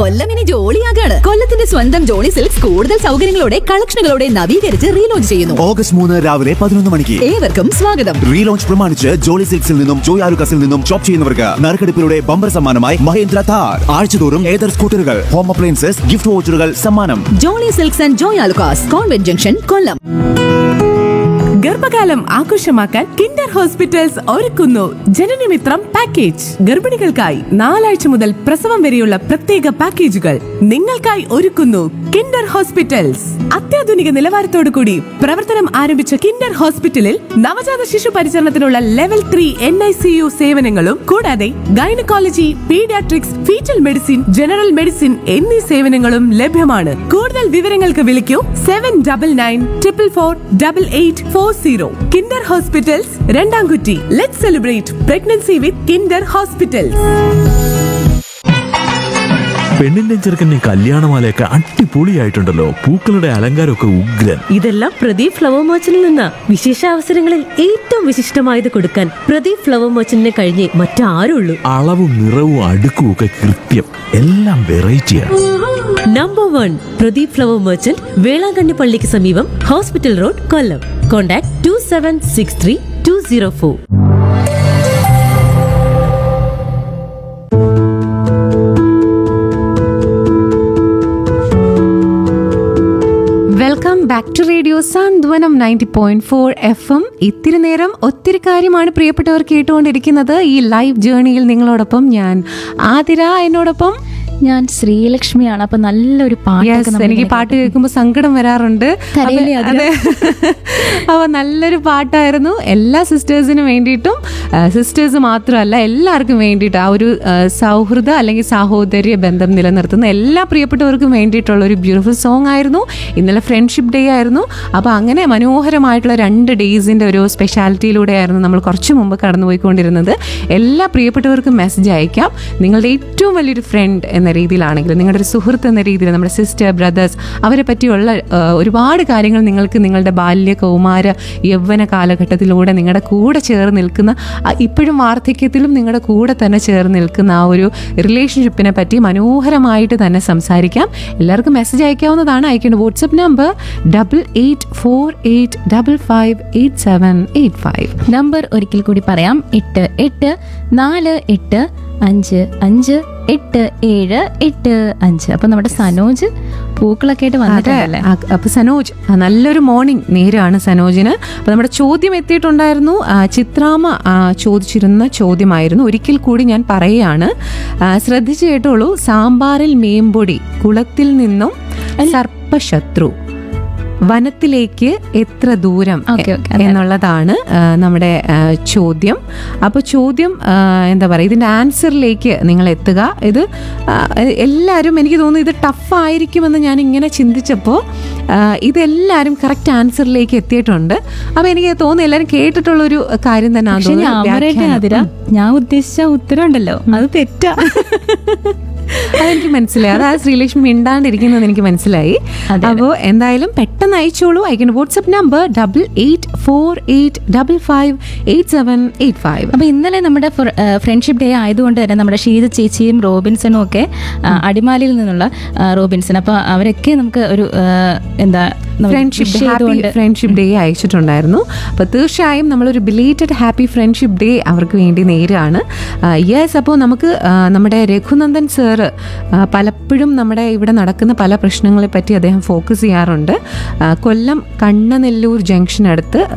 കൊല്ലം ഇനി ജോളിയാകാണ് കൊല്ലത്തിന്റെ സ്വന്തം ജോളി സിൽക്സ് കൂടുതൽ സൗകര്യങ്ങളോടെ കളക്ഷനുകളോടെ നവീകരിച്ച് റീലോഞ്ച് ചെയ്യുന്നു ഓഗസ്റ്റ് മൂന്ന് രാവിലെ പതിനൊന്ന് മണിക്ക് ഏവർക്കും സ്വാഗതം റീലോഞ്ച് പ്രമാണിച്ച് ജോളി സിൽക്സിൽ നിന്നും ജോയ് ആലുക്കസിൽ നിന്നും ഷോപ്പ് ചെയ്യുന്നവർക്ക് നറുക്കെടുപ്പിലൂടെ ബമ്പർ സമ്മാനമായി മഹേന്ദ്ര താർ ആഴ്ചതോറും ഏതർ സ്കൂട്ടറുകൾ ഹോം അപ്ലയൻസസ് ഗിഫ്റ്റ് വോച്ചറുകൾ സമ്മാനം Jolly silks and Joy Alukkas convent junction Kollam ഗർഭകാലം ആഘോഷമാക്കാൻ കിൻഡർ ഹോസ്പിറ്റൽസ് ഒരുക്കുന്നു ജനനമിത്രം പാക്കേജ് ഗർഭിണികൾക്കായി നാലാഴ്ച മുതൽ പ്രസവം വരെയുള്ള പ്രത്യേക പാക്കേജുകൾ നിങ്ങൾക്കായി ഒരുക്കുന്നു കിൻഡർ ഹോസ്പിറ്റൽസ് അത്യാധുനിക നിലവാരത്തോടു കൂടി പ്രവർത്തനം ആരംഭിച്ച കിൻഡർ ഹോസ്പിറ്റലിൽ നവജാത ശിശു പരിചരണത്തിനുള്ള level three N I C U സേവനങ്ങളും കൂടാതെ gynaecology paediatrics foetal medicine general medicine എന്നീ സേവനങ്ങളും ലഭ്യമാണ് കൂടുതൽ വിവരങ്ങൾക്ക് വിളിക്കൂ seven double nine triple four double eight four zero Kinder hospitals Randamkutty let celebrate pregnancy with Kinder hospitals പെണ്ണിന്റെ ചെറുക്കന്റെ കല്യാണമാലയൊക്കെ അടിപൊളിയായിട്ടുണ്ടല്ലോ പൂക്കളുടെ അലങ്കാരമൊക്കെ ഉഗ്രൻ ഇതെല്ലാം പ്രദീപ് ഫ്ലവർ മർച്ചന്റിൽ നിന്ന് വിശേഷ അവസരങ്ങളിൽ ഏറ്റവും വിശിഷ്ടമായത് കൊടുക്കാൻ പ്രദീപ് ഫ്ലവർ മർച്ചന്റിനെ കഴിഞ്ഞേ മറ്റാരുള്ളൂ അളവും നിറവും അടുക്കും ഒക്കെ കൃത്യം എല്ലാം വെറൈറ്റിയാണ് number one Pradeep flower merchant Velankanni പള്ളിക്ക് സമീപം hospital road Kollam contact to seven six three two zero four welcome back to radio Santhwanam ninety point four F M ഇത്തിരി നേരം ഒത്തിരി കാര്യമാണ് പ്രിയപ്പെട്ടവർ കേട്ടുകൊണ്ടിരിക്കുന്നത് ഈ ലൈവ് ജേണിയിൽ നിങ്ങളോടൊപ്പം ഞാൻ ആതിര എന്നോടൊപ്പം ഞാൻ ശ്രീലക്ഷ്മിയാണ് അപ്പൊ നല്ലൊരു പാട്ടൊക്കെ യെസ് നമ്മളിങ്ങനെ എനിക്ക് പാട്ട് കേൾക്കുമ്പോൾ സങ്കടം വരാറുണ്ട് കരയില്ലേ അപ്പൊ- അതിന്? അതെ. അപ്പൊ നല്ലൊരു പാട്ടായിരുന്നു എല്ലാ സിസ്റ്റേഴ്സിനും വേണ്ടിയിട്ടും സിസ്റ്റേഴ്സ് മാത്രമല്ല എല്ലാവർക്കും വേണ്ടിയിട്ട് ആ ഒരു ആ, സൗഹൃദ അല്ലെങ്കിൽ സാഹോദര്യ ബന്ധം നിലനിർത്തുന്ന എല്ലാ പ്രിയപ്പെട്ടവർക്കും വേണ്ടിയിട്ടുള്ള ഒരു ബ്യൂട്ടിഫുൾ സോങ് ആയിരുന്നു ഇന്നലെ ഫ്രണ്ട്ഷിപ്പ് ഡേ ആയിരുന്നു അപ്പോൾ അങ്ങനെ മനോഹരമായിട്ടുള്ള രണ്ട് ഡേയ്സിൻ്റെ ഒരു സ്പെഷ്യാലിറ്റിയിലൂടെ ആയിരുന്നു നമ്മൾ കുറച്ച് മുമ്പ് കടന്നുപോയിക്കൊണ്ടിരുന്നത് എല്ലാ പ്രിയപ്പെട്ടവർക്കും മെസ്സേജ് അയക്കാം നിങ്ങളുടെ ഏറ്റവും വലിയൊരു ഫ്രണ്ട് എന്ന രീതിയിലാണെങ്കിലും നിങ്ങളുടെ ഒരു സുഹൃത്ത് എന്ന രീതിയിൽ നമ്മുടെ സിസ്റ്റർ ബ്രദേഴ്സ് അവരെ പറ്റിയുള്ള ആ, ഒരുപാട് കാര്യങ്ങൾ നിങ്ങൾക്ക് നിങ്ങളുടെ ബാല്യ കൗമാര യൗവന കാലഘട്ടത്തിലൂടെ നിങ്ങളുടെ കൂടെ ചേർന്ന് നിൽക്കുന്ന ആ, ഇപ്പോഴും വാർദ്ധക്യത്തിലും നിങ്ങളുടെ കൂടെ തന്നെ ചേർന്ന് നിൽക്കുന്ന ആ ഒരു റിലേഷൻഷിപ്പിനെ പറ്റി മനോഹരമായിട്ട് തന്നെ സംസാരിക്കാം എല്ലാവർക്കും മെസ്സേജ് അയക്കാവുന്നതാണ് അയക്കേണ്ട WhatsApp number double eight four eight double five eight seven eight five number ഒരിക്കൽ കൂടി പറയാം എട്ട് എട്ട് നാല് എട്ട് അഞ്ച് അഞ്ച് എട്ട് ഏഴ് എട്ട് അഞ്ച് അപ്പൊ നമ്മുടെ സനോജ് പൂക്കളൊക്കെ ആയിട്ട് വന്നിട്ടുണ്ടല്ലേ ആ, അപ്പൊ സനോജ് ആ, നല്ലൊരു മോർണിംഗ് നേരാണ് സനോജിന് അപ്പൊ നമ്മുടെ ചോദ്യം എത്തിയിട്ടുണ്ടായിരുന്നു ആ, ചിത്രാമ ആ, ചോദിച്ചിരുന്ന ചോദ്യമായിരുന്നു ഒരിക്കൽ കൂടി ഞാൻ പറയുകയാണ് ആ, ശ്രദ്ധിച്ചു കേട്ടോളൂ സാമ്പാറിൽ മേമ്പൊടി കുളത്തിൽ നിന്നും സർപ്പശത്രു വനത്തിലേക്ക് എത്ര ദൂരം ഓക്കേ, ഓക്കേ, അതെ. എന്നുള്ളതാണ് ആ, നമ്മുടെ ആ, ചോദ്യം അപ്പോൾ ചോദ്യം ആ, എന്താ പറയുക ഇതിൻ്റെ ആൻസറിലേക്ക് നിങ്ങൾ എത്തുക ഇത് ആ, എല്ലാവരും എനിക്ക് തോന്നുന്നു ഇത് ടഫ് ആയിരിക്കുമെന്ന് ഞാൻ ഇങ്ങനെ ചിന്തിച്ചപ്പോൾ ആ, ഇതെല്ലാവരും കറക്റ്റ് ആൻസറിലേക്ക് എത്തിയിട്ടുണ്ട് അപ്പോൾ എനിക്ക് തോന്നുന്നു എല്ലാവരും കേട്ടിട്ടുള്ളൊരു കാര്യം തന്നെ പക്ഷെ ഞാൻ പറയട്ടെ അതിര ഞാൻ ഉദ്ദേശിച്ച ഉത്തരം ഉണ്ടല്ലോ അത് തെറ്റാ അതെനിക്ക് മനസ്സിലായി അത് ആ ശ്രീലക്ഷ്മി മിണ്ടാണ്ടിരിക്കുന്നത് എനിക്ക് മനസ്സിലായി അതെ. അപ്പോൾ എന്തായാലും പെട്ടെന്ന് അയച്ചോളൂ അയക്കുന്ന WhatsApp number double eight four eight double five eight seven eight five അപ്പൊ ഇന്നലെ നമ്മുടെ ഫ്രണ്ട്ഷിപ്പ് ഡേ ആയതുകൊണ്ട് തന്നെ നമ്മുടെ ഷീജ ചേച്ചിയും റോബിൻസണും ഒക്കെ ആ, അടിമാലിയിൽ നിന്നുള്ള ആ, റോബിൻസൺ അപ്പൊ അവരൊക്കെ നമുക്ക് ഒരു ആ, എന്താ നമുക്ക് ഫ്രണ്ട്ഷിപ്പ് wish ഹാപ്പി ചെയ്തുകൊണ്ട് ഫ്രണ്ട്ഷിപ്പ് ഡേ അയച്ചിട്ടുണ്ടായിരുന്നു അപ്പോൾ തീർച്ചയായും നമ്മളൊരു ബിലേറ്റഡ് ഹാപ്പി ഫ്രണ്ട്ഷിപ്പ് ഡേ അവർക്ക് വേണ്ടി നേരാണ് യെസ് അപ്പോൾ നമുക്ക് ആ, നമ്മുടെ രഘുനന്ദൻ സാറ് പലപ്പോഴും നമ്മുടെ ഇവിടെ നടക്കുന്ന പല പ്രശ്നങ്ങളെ പറ്റി അദ്ദേഹം ഫോക്കസ് ചെയ്യാറുണ്ട് ആ, കൊല്ലം കണ്ണനെല്ലൂർ ജംഗ്ഷൻ അടുത്ത്